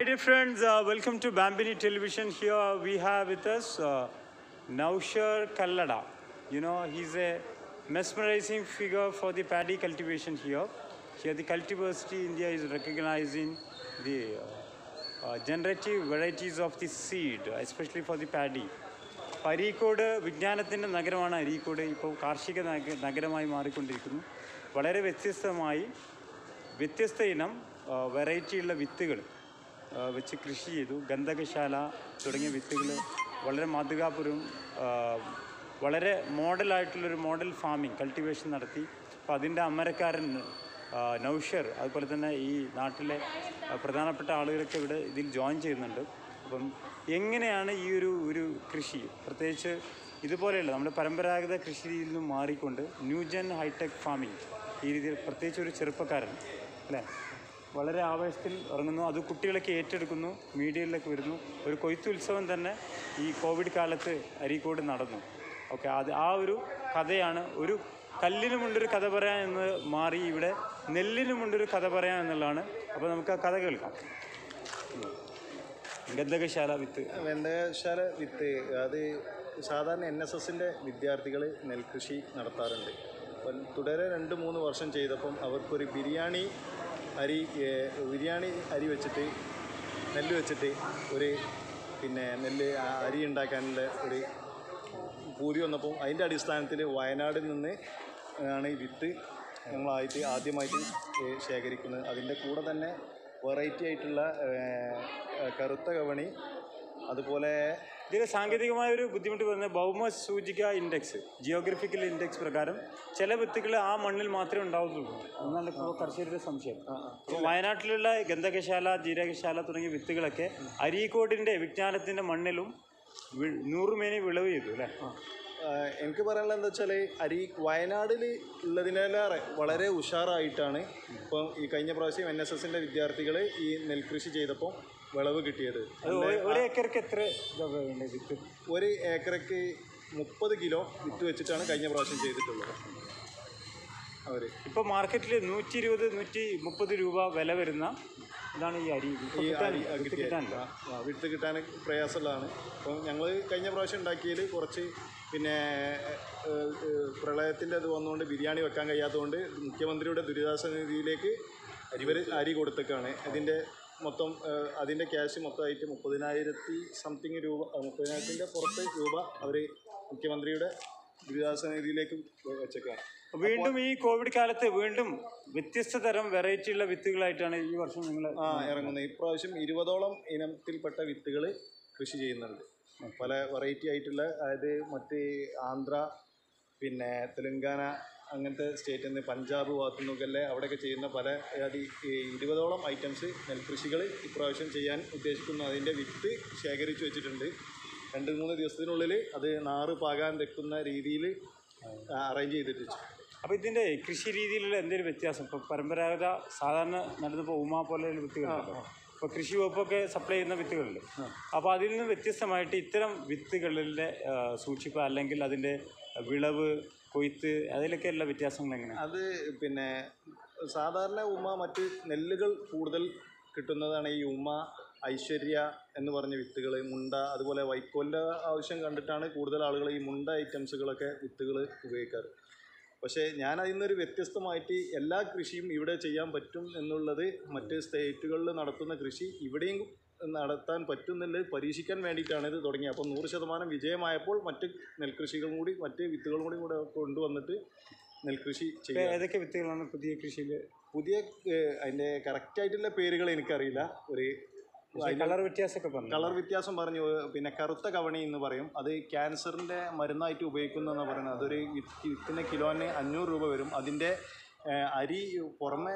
Hey dear friends, uh, welcome to Bambini Television. Here we have with us uh, Naushar Kallada. You know, he's a mesmerizing figure for the paddy cultivation here. Here the Cultiversity India is recognizing the uh, uh, generative varieties of the seed, especially for the paddy. അപ്പോൾ അരീക്കോട് വിജ്ഞാനത്തിൻ്റെ നഗരമാണ് അരീക്കോട് ഇപ്പോൾ കാർഷിക നഗ നഗരമായി മാറിക്കൊണ്ടിരിക്കുന്നു വളരെ വ്യത്യസ്തമായി വ്യത്യസ്ത ഇനം വെറൈറ്റിയുള്ള വിത്തുകൾ വെച്ച് കൃഷി ചെയ്തു ഗന്ധകശാല തുടങ്ങിയ വിത്തുകൾ വളരെ മാതൃകാപുരം ആ, വളരെ മോഡലായിട്ടുള്ളൊരു മോഡൽ ഫാമിംഗ് കൾട്ടിവേഷൻ നടത്തി അപ്പോൾ അതിൻ്റെ അമരക്കാരൻ ആ, നൗഷർ അതുപോലെ തന്നെ ഈ നാട്ടിലെ ആ, പ്രധാനപ്പെട്ട ആളുകളൊക്കെ ഇവിടെ ഇതിൽ ജോയിൻ ചെയ്യുന്നുണ്ട് അപ്പം എങ്ങനെയാണ് ഈ ഒരു ഒരു കൃഷി പ്രത്യേകിച്ച് ഇതുപോലെയുള്ള നമ്മുടെ പരമ്പരാഗത കൃഷി രീതിയിൽ നിന്നും മാറിക്കൊണ്ട് ന്യൂജൻ ഹൈടെക് ഫാമിംഗ് ഈ രീതിയിൽ പ്രത്യേകിച്ച് ഒരു ചെറുപ്പക്കാരൻ അല്ലേ വളരെ ആവേശത്തിൽ ഇറങ്ങുന്നു അത് കുട്ടികളൊക്കെ ഏറ്റെടുക്കുന്നു മീഡിയയിലൊക്കെ വരുന്നു ഒരു കൊയ്ത്തുത്സവം തന്നെ ഈ കോവിഡ് കാലത്ത് അരീക്കോട് നടന്നു ഓക്കെ അത് ആ ഒരു കഥയാണ് ഒരു കല്ലിനുമുണ്ടൊരു കഥ പറയാൻ എന്ന് മാറി ഇവിടെ നെല്ലിനുമുണ്ടൊരു കഥ പറയാൻ എന്നുള്ളതാണ് അപ്പോൾ നമുക്ക് ആ കഥ കേൾക്കാം ഗന്ധകശാല വിത്ത് വെന്തകശാല വിത്ത് അത് സാധാരണ എൻ എസ് എസിൻ്റെ വിദ്യാർത്ഥികൾ നെൽകൃഷി നടത്താറുണ്ട് അപ്പം തുടരെ രണ്ട് മൂന്ന് വർഷം ചെയ്തപ്പം അവർക്കൊരു ബിരിയാണി അരി ഏഹ്, ബിരിയാണി അരി വെച്ചിട്ട് നെല്ല് വെച്ചിട്ട് ഒരു പിന്നെ നെല്ല് ആ അരി ഉണ്ടാക്കാനുള്ള ഒരു പൂതി വന്നപ്പോൾ അതിൻ്റെ അടിസ്ഥാനത്തിൽ വയനാടിൽ നിന്ന് ആണ് ഈ വിത്ത് ഞങ്ങളായിട്ട് ആദ്യമായിട്ട് ഏഹ്, ശേഖരിക്കുന്നത് അതിൻ്റെ കൂടെ തന്നെ വെറൈറ്റി ആയിട്ടുള്ള ഏഹ്, കറുത്ത കവണി അതുപോലെ ഇതിൽ സാങ്കേതികമായ ഒരു ബുദ്ധിമുട്ട് പറയുന്നത് ഭൗമ സൂചിക ഇൻഡെക്സ് ജിയോഗ്രഫിക്കൽ ഇൻഡെക്സ് പ്രകാരം ചില വിത്തുകൾ ആ മണ്ണിൽ മാത്രമേ ഉണ്ടാവുന്നുള്ളൂ എന്നാണ് ഇപ്പോൾ കർഷകരുടെ സംശയം അപ്പോൾ വയനാട്ടിലുള്ള ഗന്ധകശാല ജീരകശാല തുടങ്ങിയ വിത്തുകളൊക്കെ അരീക്കോടിൻ്റെ വിജ്ഞാനത്തിൻ്റെ മണ്ണിലും വി- നൂറുമേനി വിളവ് ചെയ്തു അല്ലേ ആഹ് എനിക്ക് പറയാനുള്ളത് എന്താ വെച്ചാൽ അരി വയനാടിൽ ഉള്ളതിനേലേറെ വളരെ ഉഷാറായിട്ടാണ് ഇപ്പം ഈ കഴിഞ്ഞ പ്രാവശ്യം എൻ എസ് എസിൻ്റെ വിദ്യാർത്ഥികൾ ഈ നെൽകൃഷി ചെയ്തപ്പോൾ വിളവ് കിട്ടിയത് അത് ഒരു- ഒരു ഏക്കർക്ക് എത്ര ഇതാ വേണ്ടത് വിത്ത് ഒരു ഏക്കറയ്ക്ക് മുപ്പത് കിലോ വിത്ത് വെച്ചിട്ടാണ് കഴിഞ്ഞ പ്രാവശ്യം ചെയ്തിട്ടുള്ളത് അവർ ഇപ്പോൾ മാർക്കറ്റിൽ നൂറ്റി ഇരുപത് നൂറ്റി മുപ്പത് രൂപ വില വരുന്ന ഇതാണ് ഈ അരി ഇപ്പോൾ ഈ കിട്ടാൻ- അരി വിത്ത് കിട്ടിയ കിട്ടാനില്ല ആ, വിത്ത് കിട്ടാൻ പ്രയാസമുള്ളതാണ് അപ്പം ഞങ്ങൾ കഴിഞ്ഞ പ്രാവശ്യം ഉണ്ടാക്കിയതിൽ കുറച്ച് പിന്നെ പ്രളയത്തിൻ്റെ അത് വന്നുകൊണ്ട് ബിരിയാണി വെക്കാൻ കഴിയാത്തതുകൊണ്ട് മുഖ്യമന്ത്രിയുടെ ദുരിതാശ്വാസ നിധിയിലേക്ക് ഇവർ അരി കൊടുത്തേക്കാണ് അതിൻ്റെ മൊത്തം ഏഹ്, അതിൻ്റെ ക്യാഷ് മൊത്തമായിട്ട് മുപ്പതിനായിരത്തി സംതിങ് രൂപ ആ, മുപ്പതിനായിരത്തിൻ്റെ പുറത്ത് രൂപ അവർ മുഖ്യമന്ത്രിയുടെ ദുരിതാശ്വാസ നിധിയിലേക്ക് വെച്ചേക്കാണ് വീണ്ടും ഈ കോവിഡ് കാലത്ത് വീണ്ടും വ്യത്യസ്ത തരം വെറൈറ്റി ഉള്ള വിത്തുകളായിട്ടാണ് ഈ വർഷം നിങ്ങൾ ആ ഇറങ്ങുന്നത് ഇപ്രാവശ്യം ഇരുപതോളം ഇനത്തിൽപ്പെട്ട വിത്തുകൾ കൃഷി ചെയ്യുന്നുണ്ട് പല വെറൈറ്റി ആയിട്ടുള്ള അതായത് മറ്റ് ആന്ധ്ര പിന്നെ തെലുങ്കാന അങ്ങനത്തെ സ്റ്റേറ്റിൽ നിന്ന് പഞ്ചാബ് ഭാഗത്തു നിന്നൊക്കെ അവിടെയൊക്കെ ചെയ്യുന്ന പല അതി ഈ ഇരുപതോളം ഐറ്റംസ് നെൽകൃഷികൾ ഇപ്രാവശ്യം ചെയ്യാൻ ഉദ്ദേശിക്കുന്നു അതിൻ്റെ വിത്ത് ശേഖരിച്ച് വെച്ചിട്ടുണ്ട് രണ്ട് മൂന്ന് ദിവസത്തിനുള്ളിൽ അത് നാറ് പാകാൻ വെക്കുന്ന രീതിയിൽ അറേഞ്ച് ചെയ്തിട്ട് വെച്ചു അപ്പോൾ ഇതിൻ്റെ കൃഷി രീതിയിലുള്ള എന്തെങ്കിലും വ്യത്യാസം ഇപ്പോൾ പരമ്പരാഗത സാധാരണ നടന്നപ്പോൾ ഉമ പോലെയുള്ള വിത്തുകളുണ്ട് ഇപ്പോൾ കൃഷി വകുപ്പൊക്കെ സപ്ലൈ ചെയ്യുന്ന വിത്തുകളുണ്ട് അപ്പോൾ അതിൽ നിന്ന് വ്യത്യസ്തമായിട്ട് ഇത്തരം വിത്തുകളിലെ ആ, സൂക്ഷിപ്പ് അല്ലെങ്കിൽ അതിൻ്റെ വിളവ് കൊയ്ത്ത് അതിലൊക്കെയുള്ള വ്യത്യാസങ്ങൾ എങ്ങനെ അത് പിന്നെ സാധാരണ ഉമ്മ മറ്റ് നെല്ലുകൾ കൂടുതൽ കിട്ടുന്നതാണ് ഈ ഉമ്മ ഐശ്വര്യ എന്ന് പറഞ്ഞ വിത്തുകൾ മുണ്ട അതുപോലെ വൈക്കോലിൻ്റെ ആവശ്യം കണ്ടിട്ടാണ് കൂടുതൽ ആളുകൾ ഈ മുണ്ട ഐറ്റംസുകളൊക്കെ വിത്തുകൾ ഉപയോഗിക്കാറ് പക്ഷേ ഞാൻ അതിൽ നിന്നൊരു വ്യത്യസ്തമായിട്ട് എല്ലാ കൃഷിയും ഇവിടെ ചെയ്യാൻ പറ്റും എന്നുള്ളത് മറ്റ് സ്റ്റേറ്റുകളിൽ നടത്തുന്ന കൃഷി ഇവിടെയും നടത്താൻ പറ്റുന്നുള്ളത് പരീക്ഷിക്കാൻ വേണ്ടിയിട്ടാണ് ഇത് തുടങ്ങിയത് അപ്പോൾ നൂറ് ശതമാനം വിജയമായപ്പോൾ മറ്റ് നെൽകൃഷികളും കൂടി മറ്റ് വിത്തുകളും കൂടി കൂടെ കൊണ്ടുവന്നിട്ട് നെൽകൃഷി ചെയ്യാം ഏതൊക്കെ വിത്തുകളാണ് പുതിയ കൃഷിയിൽ പുതിയ ഏഹ്, അതിൻ്റെ കറക്റ്റായിട്ടുള്ള പേരുകൾ എനിക്കറിയില്ല ഒരു കളർ വ്യത്യാസമൊക്കെ പറഞ്ഞു കളർ വ്യത്യാസം പറഞ്ഞു ഏഹ്, പിന്നെ കറുത്ത കവണി എന്ന് പറയും അത് ക്യാൻസറിൻ്റെ മരുന്നായിട്ട് ഉപയോഗിക്കുന്നതെന്ന് പറയുന്നത് അതൊരു വിത്ത് വിത്തിന് കിലോന് അഞ്ഞൂറ് രൂപ വരും അതിൻ്റെ ഏഹ്, അരി പുറമെ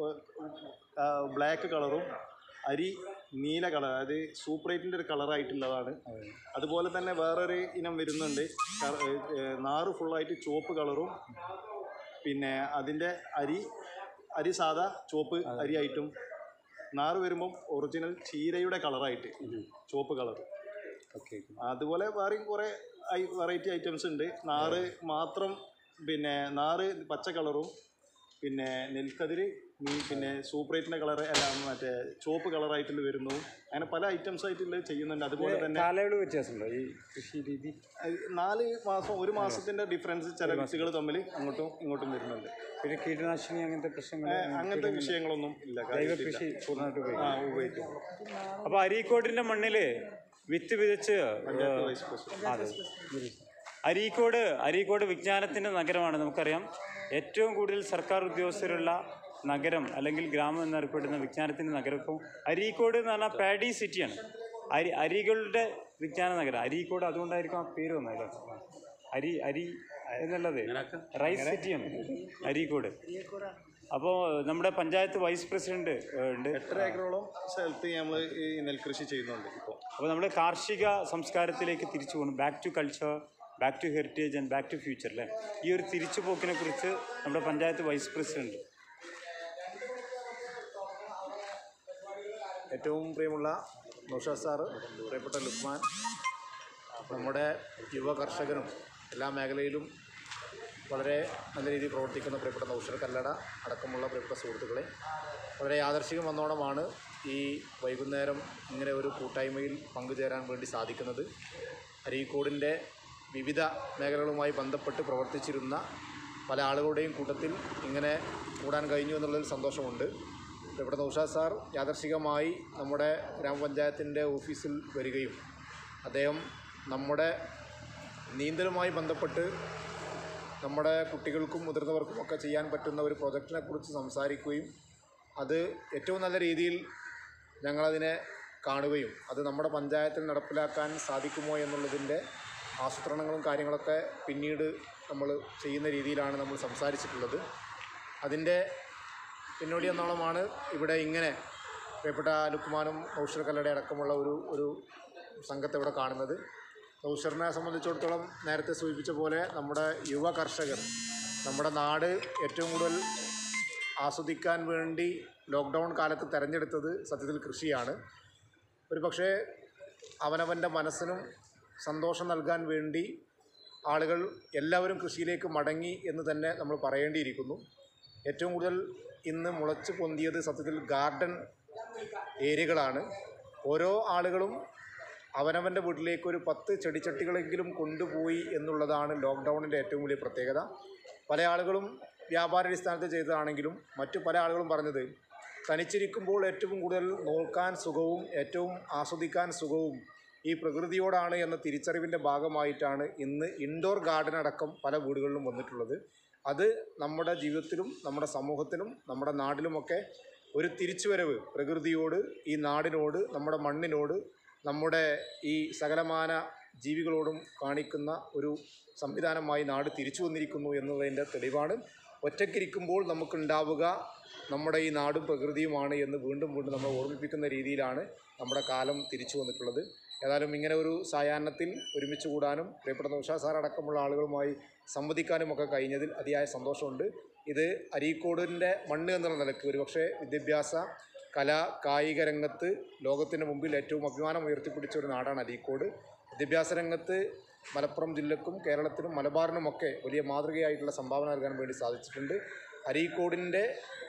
ബ്ലാക്ക് കളറും അരി നീല കളർ അതായത് സൂപ്പറേറ്റിൻ്റെ ഒരു കളറായിട്ടുള്ളതാണ് അതുപോലെ തന്നെ വേറൊരു ഇനം വരുന്നുണ്ട് കറ- ഏഹ്, നാറ് ഫുള്ളായിട്ട് ചുവപ്പ് കളറും പിന്നെ അതിൻ്റെ അരി അരി സാധാ ചുവപ്പ് അരിയായിട്ടും നാറ് വരുമ്പം ഒറിജിനൽ ചീരയുടെ കളറായിട്ട് ചുവപ്പ് കളർ ഓക്കെ അതുപോലെ വേറെയും കുറേ ഐ വെറൈറ്റി ഐറ്റംസ് ഉണ്ട് നാറ് മാത്രം പിന്നെ നാറ് പച്ച കളറും പിന്നെ നെൽക്കതിര് ഇനി പിന്നെ സൂപ്പറേറ്റിൻ്റെ കളർ അല്ല മറ്റേ ചുവപ്പ് കളറായിട്ടുള്ള വരുന്നു അങ്ങനെ പല ഐറ്റംസ് ആയിട്ടുള്ള ചെയ്യുന്നുണ്ട് അതുപോലെ തന്നെ കാലയളവ് വ്യത്യാസമുണ്ടോ ഈ കൃഷി രീതി അത് നാല് മാസം ഒരു മാസത്തിന്റെ ഡിഫറൻസ് ചില വിത്തുകൾ തമ്മിൽ അങ്ങോട്ടും ഇങ്ങോട്ടും വരുന്നുണ്ട് പിന്നെ കീടനാശിനി അങ്ങനത്തെ പ്രശ്നങ്ങൾ അങ്ങനത്തെ വിഷയങ്ങളൊന്നും ഇല്ല ജൈവ കാര്യമായിട്ടില്ല. കൃഷി പൂർണ്ണമായിട്ട് ഉപയോഗിക്കും ആ ഉപയോഗിക്കും അപ്പോൾ അരീക്കോടിൻ്റെ മണ്ണിൽ വിത്ത് വിതച്ച് പഞ്ചായത്ത് വൈസ് പ്രസിഡന്റ് അതെ അരീക്കോട് അരീക്കോട് വിജ്ഞാനത്തിൻ്റെ നഗരമാണ് നമുക്കറിയാം ഏറ്റവും കൂടുതൽ സർക്കാർ ഉദ്യോഗസ്ഥരുള്ള നഗരം അല്ലെങ്കിൽ ഗ്രാമം എന്നറിയപ്പെടുന്ന വിജ്ഞാനത്തിൻ്റെ നഗരം ഇപ്പോൾ അരീക്കോട് എന്ന് പറഞ്ഞാൽ പാഡി സിറ്റിയാണ് അരി അരികളുടെ വിജ്ഞാന നഗരം അരീക്കോട് അതുകൊണ്ടായിരിക്കും ആ പേര് വന്നത് അരി അരി എന്നുള്ളത് റൈസ് സിറ്റിയാണ് അരീക്കോട് അപ്പോൾ നമ്മുടെ പഞ്ചായത്ത് വൈസ് പ്രസിഡന്റ് ഏഹ്, ഉണ്ട് എട്ടര ഏക്കറോളം സ്ഥലത്ത് നമ്മൾ ഈ നെൽകൃഷി ചെയ്യുന്നുണ്ട് ഇപ്പോൾ അപ്പോൾ നമ്മൾ കാർഷിക സംസ്കാരത്തിലേക്ക് തിരിച്ചു പോകണം back to culture back to heritage and back to future അല്ലേ ഈ ഒരു തിരിച്ചുപോക്കിനെ കുറിച്ച് നമ്മുടെ പഞ്ചായത്ത് വൈസ് പ്രസിഡന്റ് ഏറ്റവും പ്രിയമുള്ള നൗഷാദ് സാറ് പ്രിയപ്പെട്ട ലുക്മാൻ നമ്മുടെ യുവ കർഷകനും എല്ലാ മേഖലയിലും വളരെ നല്ല രീതിയിൽ പ്രവർത്തിക്കുന്ന പ്രിയപ്പെട്ട നൗഷർ കല്ലട അടക്കമുള്ള പ്രിയപ്പെട്ട സുഹൃത്തുക്കളെ വളരെ യാദർശികം വന്നോണമാണ് ഈ വൈകുന്നേരം ഇങ്ങനെ ഒരു കൂട്ടായ്മയിൽ പങ്കുചേരാൻ വേണ്ടി സാധിക്കുന്നത് അരീക്കോടിൻ്റെ വിവിധ മേഖലകളുമായി ബന്ധപ്പെട്ട് പ്രവർത്തിച്ചിരുന്ന പല ആളുകളുടെയും കൂട്ടത്തിൽ ഇങ്ങനെ കൂടാൻ കഴിഞ്ഞു എന്നുള്ളതിൽ സന്തോഷമുണ്ട് ഇവിടെ നൗഷാദ് സാർ യാദർശികമായി നമ്മുടെ ഗ്രാമപഞ്ചായത്തിൻ്റെ ഓഫീസിൽ വരികയും അദ്ദേഹം നമ്മുടെ നീന്തലുമായി ബന്ധപ്പെട്ട് നമ്മുടെ കുട്ടികൾക്കും മുതിർന്നവർക്കും ഒക്കെ ചെയ്യാൻ പറ്റുന്ന ഒരു പ്രൊജക്റ്റിനെ കുറിച്ച് സംസാരിക്കുകയും അത് ഏറ്റവും നല്ല രീതിയിൽ ഞങ്ങളതിനെ കാണുകയും അത് നമ്മുടെ പഞ്ചായത്തിൽ നടപ്പിലാക്കാൻ സാധിക്കുമോ എന്നുള്ളതിൻ്റെ ആസൂത്രണങ്ങളും കാര്യങ്ങളൊക്കെ പിന്നീട് നമ്മൾ ചെയ്യുന്ന രീതിയിലാണ് നമ്മൾ സംസാരിച്ചിട്ടുള്ളത് അതിൻ്റെ പിന്നോടി എന്നോളമാണ് ഇവിടെ ഇങ്ങനെ പ്രിയപ്പെട്ട ലുക്മാനും ഔഷർ കല്ലട അടക്കമുള്ള ഒരു ഒരു സംഘത്തെ ഇവിടെ കാണുന്നത് ഔഷറിനെ സംബന്ധിച്ചിടത്തോളം നേരത്തെ സൂചിപ്പിച്ച പോലെ നമ്മുടെ യുവ കർഷകർ നമ്മുടെ നാട് ഏറ്റവും കൂടുതൽ ആസ്വദിക്കാൻ വേണ്ടി ലോക്ക്ഡൗൺ കാലത്ത് തിരഞ്ഞെടുത്തത് സത്യത്തിൽ കൃഷിയാണ് ഒരു പക്ഷേ അവനവൻ്റെ മനസ്സിനും സന്തോഷം നൽകാൻ വേണ്ടി ആളുകൾ എല്ലാവരും കൃഷിയിലേക്ക് മടങ്ങി എന്ന് തന്നെ നമ്മൾ പറയേണ്ടിയിരിക്കുന്നു ഏറ്റവും കൂടുതൽ ഇന്ന് മുളച്ച് പൊന്തിയത് സത്യത്തിൽ ഗാർഡൻ ഏരിയകളാണ് ഓരോ ആളുകളും അവനവൻ്റെ വീട്ടിലേക്ക് ഒരു പത്ത് ചെടിച്ചട്ടികളെങ്കിലും കൊണ്ടുപോയി എന്നുള്ളതാണ് ലോക്ക്ഡൗണിൻ്റെ ഏറ്റവും വലിയ പ്രത്യേകത പല ആളുകളും വ്യാപാരാടിസ്ഥാനത്തിൽ ചെയ്തതാണെങ്കിലും മറ്റു പല ആളുകളും പറഞ്ഞത് തനിച്ചിരിക്കുമ്പോൾ ഏറ്റവും കൂടുതൽ നോക്കാൻ സുഖവും ഏറ്റവും ആസ്വദിക്കാൻ സുഖവും ഈ പ്രകൃതിയോടാണ് എന്ന തിരിച്ചറിവിൻ്റെ ഭാഗമായിട്ടാണ് ഇന്ന് ഇൻഡോർ ഗാർഡൻ അടക്കം പല വീടുകളിലും വന്നിട്ടുള്ളത് അത് നമ്മുടെ ജീവിതത്തിലും നമ്മുടെ സമൂഹത്തിലും നമ്മുടെ നാടിലുമൊക്കെ ഒരു തിരിച്ചുവരവ് പ്രകൃതിയോട് ഈ നാടിനോട് നമ്മുടെ മണ്ണിനോട് നമ്മുടെ ഈ സകലമാന ജീവികളോടും കാണിക്കുന്ന ഒരു സംവിധാനമായി നാട് തിരിച്ചു വന്നിരിക്കുന്നു എന്നതിൻ്റെ തെളിവാണ് ഒറ്റയ്ക്കിരിക്കുമ്പോൾ നമുക്കുണ്ടാവുക നമ്മുടെ ഈ നാടും പ്രകൃതിയുമാണ് എന്ന് വീണ്ടും വീണ്ടും നമ്മൾ ഓർമ്മിപ്പിക്കുന്ന രീതിയിലാണ് നമ്മുടെ കാലം തിരിച്ചു വന്നിട്ടുള്ളത് ഏതായാലും ഇങ്ങനെ ഒരു സായാഹ്നത്തിൽ ഒരുമിച്ച് കൂടാനും പ്രിയപ്പെട്ട നൗഷാ സാർ അടക്കമുള്ള ആളുകളുമായി സംവദിക്കാനും ഒക്കെ കഴിഞ്ഞതിൽ അതിയായ സന്തോഷമുണ്ട് ഇത് അരീക്കോടിൻ്റെ മണ്ണ് എന്നുള്ള നിലക്ക് ഒരുപക്ഷെ വിദ്യാഭ്യാസ കല കായിക രംഗത്ത് ലോകത്തിന് മുമ്പിൽ ഏറ്റവും അഭിമാനം ഉയർത്തിപ്പിടിച്ച ഒരു നാടാണ് അരീക്കോട് വിദ്യാഭ്യാസ രംഗത്ത് മലപ്പുറം ജില്ലക്കും കേരളത്തിനും മലബാറിനുമൊക്കെ വലിയ മാതൃകയായിട്ടുള്ള സംഭാവന നൽകാൻ വേണ്ടി സാധിച്ചിട്ടുണ്ട് അരീക്കോടിൻ്റെ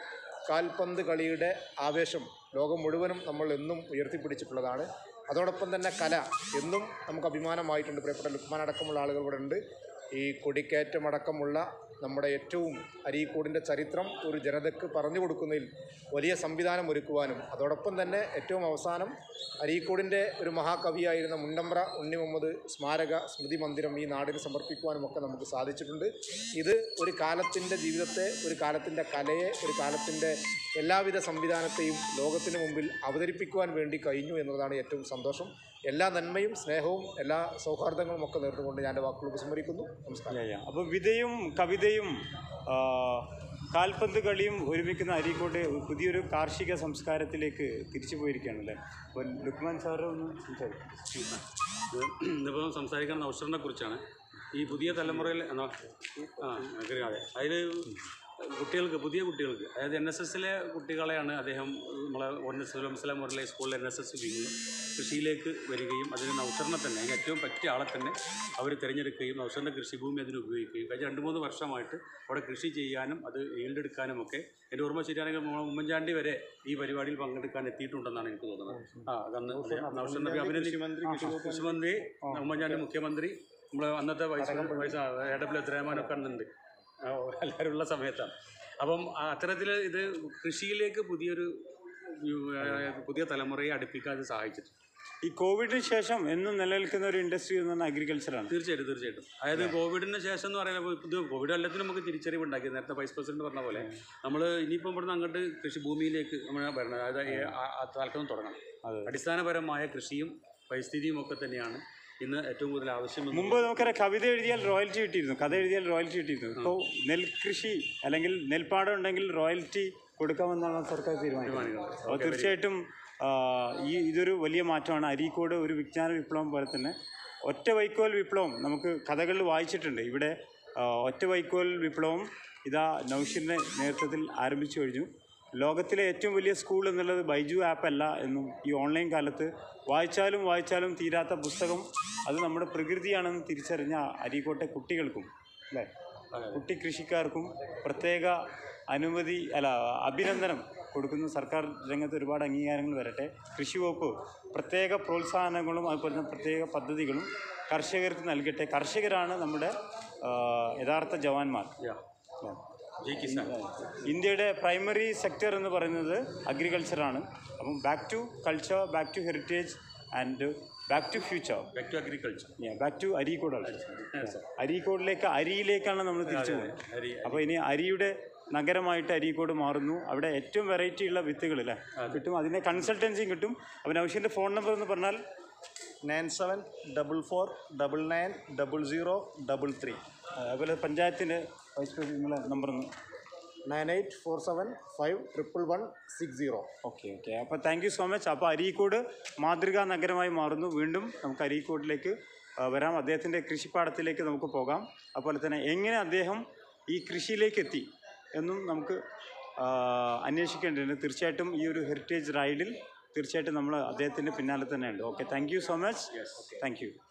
കാൽപന്ത് കളിയുടെ ആവേശം ലോകം മുഴുവനും നമ്മൾ എന്നും ഉയർത്തിപ്പിടിച്ചിട്ടുള്ളതാണ് അതോടൊപ്പം തന്നെ കല എന്നും നമുക്ക് അഭിമാനമായിട്ടുണ്ട് പ്രിയപ്പെട്ട ലുക്മാൻ അടക്കമുള്ള ആളുകൾ ഇവിടെ ഉണ്ട് ഈ കൊടിക്കയറ്റം അടക്കമുള്ള നമ്മുടെ ഏറ്റവും അരീക്കോടിൻ്റെ ചരിത്രം ഒരു ജനതയ്ക്ക് പറഞ്ഞു കൊടുക്കുന്നതിൽ വലിയ സംവിധാനം ഒരുക്കുവാനും അതോടൊപ്പം തന്നെ ഏറ്റവും അവസാനം അരീക്കോടിൻ്റെ ഒരു മഹാകവിയായിരുന്ന മുണ്ടമ്പ്ര ഉണ്ണി മുഹമ്മദ് സ്മാരക സ്മൃതി മന്ദിരം ഈ നാടിന് സമർപ്പിക്കുവാനും ഒക്കെ നമുക്ക് സാധിച്ചിട്ടുണ്ട് ഇത് ഒരു കാലത്തിൻ്റെ ജീവിതത്തെ ഒരു കാലത്തിൻ്റെ കലയെ ഒരു കാലത്തിൻ്റെ എല്ലാവിധ സംവിധാനത്തെയും ലോകത്തിന് മുമ്പിൽ അവതരിപ്പിക്കുവാൻ വേണ്ടി കഴിഞ്ഞു എന്നതാണ് ഏറ്റവും സന്തോഷം എല്ലാ നന്മയും സ്നേഹവും എല്ലാ സൗഹാർദ്ദങ്ങളും ഒക്കെ നേർന്നുകൊണ്ട് ഞാൻ എൻ്റെ വാക്കുകൾ ഉപസംഹരിക്കുന്നു നമസ്കാരം അപ്പോൾ വിതയും കവിതയും ആ, കാൽപന്ത് കളിയും ഒരുമിക്കുന്ന അരീക്കോട്ട് പുതിയൊരു കാർഷിക സംസ്കാരത്തിലേക്ക് തിരിച്ചു പോയിരിക്കുകയാണല്ലേ അപ്പോൾ ലുക്മാൻ സാറ് ഒന്ന് സംസാരിക്കും ഇത് ഇന്നിപ്പോൾ സംസാരിക്കുന്ന ഔഷറിനെ കുറിച്ചാണ് ഈ പുതിയ തലമുറയിൽ എന്നാ ആ agree, അതെ അതിൽ കുട്ടികൾക്ക് പുതിയ കുട്ടികൾക്ക് അതായത് എൻ എസ് എസിലെ കുട്ടികളെയാണ് അദ്ദേഹം നമ്മളെ ഒന്നസ്ലാം മുരളി സ്കൂളിലെ എൻ എസ് എസ് വിങ് കൃഷിയിലേക്ക് വരികയും അതിന് നൗഷറിനെ തന്നെ അതിന് ഏറ്റവും പറ്റിയ ആളെ തന്നെ അവർ തിരഞ്ഞെടുക്കുകയും നൗഷറിൻ്റെ കൃഷിഭൂമി അതിന് ഉപയോഗിക്കുകയും കഴിഞ്ഞ രണ്ട് മൂന്ന് വർഷമായിട്ട് അവിടെ കൃഷി ചെയ്യാനും അത് ഈൽഡെടുക്കാനും ഒക്കെ എൻ്റെ ഓർമ്മ ശരിയാണെങ്കിൽ നമ്മളെ ഉമ്മൻചാണ്ടി വരെ ഈ പരിപാടിയിൽ പങ്കെടുക്കാൻ എത്തിയിട്ടുണ്ടെന്നാണ് എനിക്ക് തോന്നുന്നത് ആ അതന്ന് നൗഷറിനെ അഭിനന്ദിക്കും കൃഷിമന്ത്രി ഉമ്മൻചാണ്ടി മുഖ്യമന്ത്രി നമ്മൾ അന്നത്തെ വൈസ് വൈസ് എ ഡബ്ല്യു ദ്രേമാനൊക്കെ അന്നുണ്ട് ആ, എല്ലാവരും ഉള്ള സമയത്താണ് അപ്പം ആ അത്തരത്തിൽ ഇത് കൃഷിയിലേക്ക് പുതിയൊരു യു- ആ, പുതിയ തലമുറയെ അടുപ്പിക്കാൻ ഇത് സഹായിച്ചിട്ടുണ്ട് ഈ കോവിഡിന് ശേഷം എന്നും നിലനിൽക്കുന്ന ഒരു ഇൻഡസ്ട്രി എന്ന് പറഞ്ഞാൽ അഗ്രികൾച്ചറാണ് തീർച്ചയായിട്ടും തീർച്ചയായിട്ടും അതായത് കോവിഡിന് ശേഷം എന്ന് പറയുമ്പോൾ ഇത് കോവിഡ് എല്ലാത്തിനും നമുക്ക് തിരിച്ചറിവ് ഉണ്ടാക്കി നേരത്തെ വൈസ് പ്രസിഡന്റ് പറഞ്ഞ പോലെ നമ്മൾ ഇനിയിപ്പം ഇവിടുന്ന് അങ്ങോട്ട് കൃഷിഭൂമിയിലേക്ക് നമ്മൾ വരണം അതായത് ഈ ആ- ആ താൽക്കാലം തുടങ്ങണം അതെ. അടിസ്ഥാനപരമായ കൃഷിയും പരിസ്ഥിതിയും ഒക്കെ തന്നെയാണ് ഇന്ന് ഏറ്റവും കൂടുതൽ ആവശ്യം മുമ്പ് നമുക്കറിയാം കവിത എഴുതിയാൽ റോയൽറ്റി കിട്ടിയിരുന്നു കഥ എഴുതിയാൽ റോയൽറ്റി കിട്ടിയിരുന്നു ഇപ്പോൾ നെൽകൃഷി അല്ലെങ്കിൽ നെൽപ്പാടം ഉണ്ടെങ്കിൽ റോയൽറ്റി കൊടുക്കാമെന്നാണ് സർക്കാർ തീരുമാനിക്കുന്നത് അപ്പോൾ തീർച്ചയായിട്ടും ആ, ഈ ഇതൊരു വലിയ മാറ്റമാണ് അരീക്കോട് ഒരു വിജ്ഞാന വിപ്ലവം പോലെ തന്നെ ഒറ്റ വൈക്കോൽ വിപ്ലവം നമുക്ക് കഥകളിൽ വായിച്ചിട്ടുണ്ട് ഇവിടെ ആ, ഒറ്റ വൈക്കോൽ വിപ്ലവം ഇതാ നൗഷിൻ്റെ നേതൃത്വത്തിൽ ആരംഭിച്ചു കഴിഞ്ഞു ലോകത്തിലെ ഏറ്റവും വലിയ സ്കൂൾ എന്നുള്ളത് ബൈജു ആപ്പ് അല്ല എന്നും ഈ ഓൺലൈൻ കാലത്ത് വായിച്ചാലും വായിച്ചാലും തീരാത്ത പുസ്തകം അത് നമ്മുടെ പ്രകൃതിയാണെന്ന് തിരിച്ചറിഞ്ഞ അരീക്കോട്ടെ കുട്ടികൾക്കും അല്ലേ കുട്ടി കൃഷിക്കാർക്കും പ്രത്യേക അനുമതി അല്ല അഭിനന്ദനം കൊടുക്കുന്ന സർക്കാർ രംഗത്ത് ഒരുപാട് അംഗീകാരങ്ങൾ വരട്ടെ കൃഷി വകുപ്പ് പ്രത്യേക പ്രോത്സാഹനങ്ങളും അതുപോലെ തന്നെ പ്രത്യേക പദ്ധതികളും കർഷകർക്ക് നൽകട്ടെ കർഷകരാണ് നമ്മുടെ ആ, യഥാർത്ഥ ജവാന്മാർ ജയ് കിസാൻ ഇന്ത്യയുടെ പ്രൈമറി സെക്ടർ എന്ന് പറയുന്നത് അഗ്രികൾച്ചറാണ് അപ്പം back to culture back to heritage and back to future back to agriculture back to അരീക്കോടാണ് അരീക്കോടിലേക്ക് അരിയിലേക്കാണ് നമ്മൾ തിരിച്ചു പോകുന്നത് അരി അപ്പോൾ ഇനി അരിയുടെ നഗരമായിട്ട് അരീക്കോട് മാറുന്നു അവിടെ ഏറ്റവും വെറൈറ്റി ഉള്ള വിത്തുകൾ അല്ലേ കിട്ടും അതിൻ്റെ കൺസൾട്ടൻസിയും കിട്ടും അപ്പോൾ നൗഷീൻ്റെ ഫോൺ നമ്പർ എന്ന് പറഞ്ഞാൽ nine seven double four double nine double zero double three അതുപോലെ പഞ്ചായത്തിൻ്റെ വൈസ് പ്രസിഡന്റിൻ്റെ നമ്പർ ഒന്ന് nine eight four seven five triple one six zero okay okay അപ്പോൾ താങ്ക് യു സോ മച്ച് അപ്പോൾ അരീക്കോട് മാതൃകാ നഗരമായി മാറുന്നു വീണ്ടും നമുക്ക് അരീക്കോടിലേക്ക് ആ, വരാം അദ്ദേഹത്തിൻ്റെ കൃഷിപ്പാടത്തിലേക്ക് നമുക്ക് പോകാം അതുപോലെ തന്നെ എങ്ങനെ അദ്ദേഹം ഈ കൃഷിയിലേക്ക് എത്തി എന്നും നമുക്ക് ആ, അന്വേഷിക്കേണ്ടതുണ്ട് തീർച്ചയായിട്ടും ഈ ഒരു ഹെറിറ്റേജ് റൈഡിൽ തീർച്ചയായിട്ടും നമ്മൾ അദ്ദേഹത്തിൻ്റെ പിന്നാലെ തന്നെ ഉണ്ട് okay thank you so much thank U